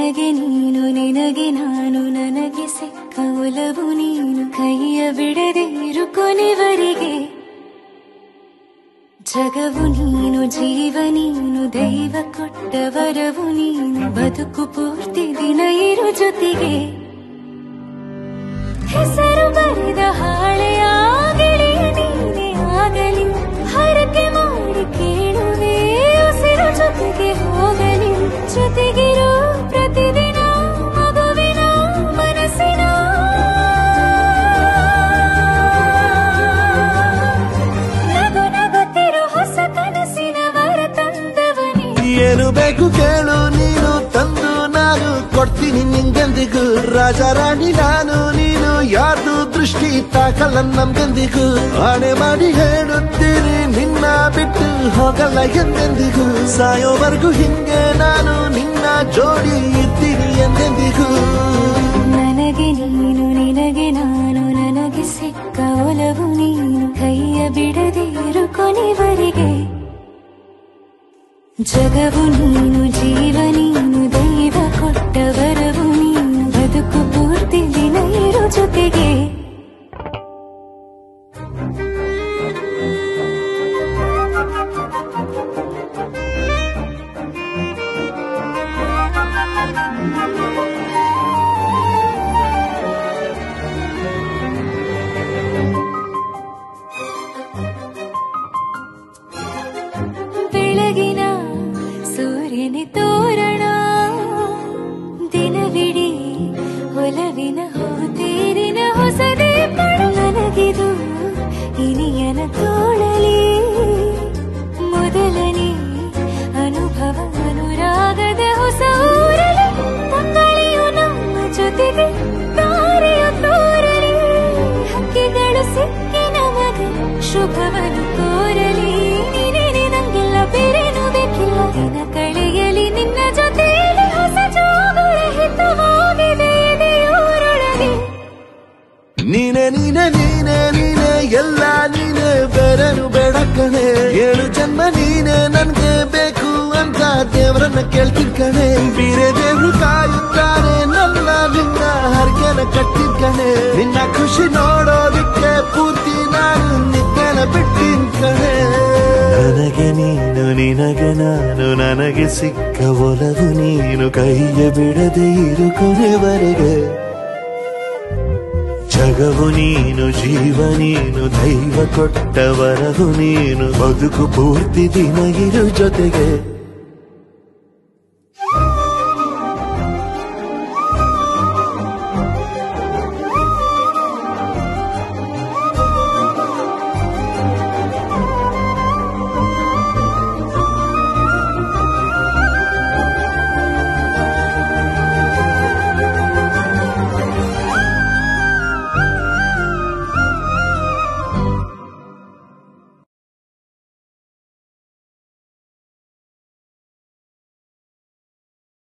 ನನಗೆ ನೀನು ನಿನಗೆ ನಾನು ನನಗೆ ಸಿಕ್ಕ ಒಲವು ನೀನು ಕೈಯ ಬಿಡದೆ ಇರು ಕೊನೆವರೆಗೆ ಜಗವು ನೀನು ಜೀವ ನೀನು ದೈವ ಕೊಟ್ಟ ವರವು ನೀನು ಬದುಕು ಪೂರ್ತಿ ದಿನ ಇರು ಜೊತೆಗೆ ಹೆಸರು ಬರೆದ ಹಾಳೆಯ ಗೆಳೆಯ ನೀನೇ ಆಗಲಿ ಹರಕೆ ಮಾಡಿ ಕೇಳುವೆ ಉಸಿರು ಜೊತೆಗೆ ಹೋಗಲಿ ಜೊತೆಗಿರೋ ಪ್ರತಿದಿನ ಮಗುವಿನ ಮನಸ್ಸಿನ ನಗು ನಗುತ್ತಿರೋ ಹೊಸ ಕನಸಿನ ವರ ತಂದವನೇ ಏನು ಬೇಕು ಕೇಳು ನೀನು ತಂದು ನಾನು ಕೊಡ್ತೀನಿ ನಿಂಗೆಂದಿಗೂ ರಾಜ ರಾಣಿ ನಾನು ನೀನು ಯಾರ್ದು ದೃಷ್ಟಿ ತಾಕಲ್ಲ ನಮ್ಗೆಂದಿಗೂ ಆಣೆ ಮಾಡಿ ಹೇಳುತ್ತೀನಿ ನಿನ್ನ ಬಿಟ್ಟು ಹೋಗಲ್ಲ ಎಂದೆಂದಿಗೂ ಸಾಯೋವರೆಗೂ ಹಿಂಗೆ ನಾನು ನಿನ್ನ ಜೋಡಿ ಇರ್ತೀನಿ ಎಂದೆಂದಿಗೂ ನನಗೆ ನೀನು ನಿನಗೆ ನಾನು ನನಗೆ ಸಿಕ್ಕ ಒಲವು ನೀನು ಕೈಯ ಬಿಡದೆ ಇರು ಕೊನೆವರೆಗೆ ಜಗವು ನೀನು ಜೀವ ನೀನು ದೈವ ಕೊಟ್ಟ ವರವು ನೀನು ಬದುಕು ಪೂರ್ತಿ ದಿನ ಇರು ಜೊತೆಗೆ ಬೆಳಗಿನ ಸೂರ್ಯನ ತೋರಣ ದಿನವಿಡೀ ಒಲವಿನ ಹೋತೇರಿನ ಹೊಸದೇ ಪಡು ನನಗಿದು ಇನಿಯನ ತೋಳಲಿ ಮೊದಲನೇ ಅನುಭವ ಅನುರಾಗದ ಹೊಸ ಊರಲಿ ತಂಗಳಿಯು ನಮ್ಮ ಜೊತೆಗೆ ತಾರೆಯು ತೋರಲಿ ಹಕ್ಕಿಗಳು ಸಿಕ್ಕಿ ನಮಗೆ ಶುಭವನ್ನು ಕೋರಲಿ ನೀನೇನೆ ನಂಗೆಲ್ಲ ಬೇರೇನು ಬೇಕಿಲ್ಲ ದಿನ ಕಳೆಯಲಿ ನಿನ್ನ ಜೊತೆಯಲ್ಲಿ ಹೊಸ ಜೋಗುಳ ಹಿತವಾಗಿದೆ ಎದೆಯೂರೊಳಗೆ ನೀನೆ ನೀನೆ ನೀನೆ ನೀನೆ ಎಲ್ಲ ನೀನೆ ಬೇರೆನು ಬೇಡ ಕಣೆ ಏಳು ಜನ್ಮ ನೀನೆ ನನ್ಗೆ ಬೇಕು ಅಂತ ದೇವರನ್ನ ಕೇಳ್ತೀನಿ ಕಣೆ ಬೀರೆ ದೇವ್ರು ಕಾಯುತ್ತಾರೆ ನನ್ನ ನಿನ್ನ ಹರ್ಗೆನ ಕಟ್ಟಿದ್ ಕಣೆ ನಿನ್ನ ಖುಷಿ ನೋಡೋದಿಕ್ಕೆ ಪೂರ್ತಿ ನಾನು ನಿದ್ದೆನ ಬಿಟ್ಟಿನ್ ಕಣೆ ನನಗೆ ನೀನು ನಿನಗೆ ನಾನು ನನಗೆ ಸಿಕ್ಕ ಒಲವು ನೀನು ಕೈಯ ಬಿಡದೆ ಇರು ಕೊನೆವರೆಗೆ ಜಗವು ನೀನು ಜೀವ ನೀನು ದೈವ ಕೊಟ್ಟ ವರವು ನೀನು ಬದುಕು ಪೂರ್ತಿ ದಿನ ಇರು ಜೊತೆಗೆ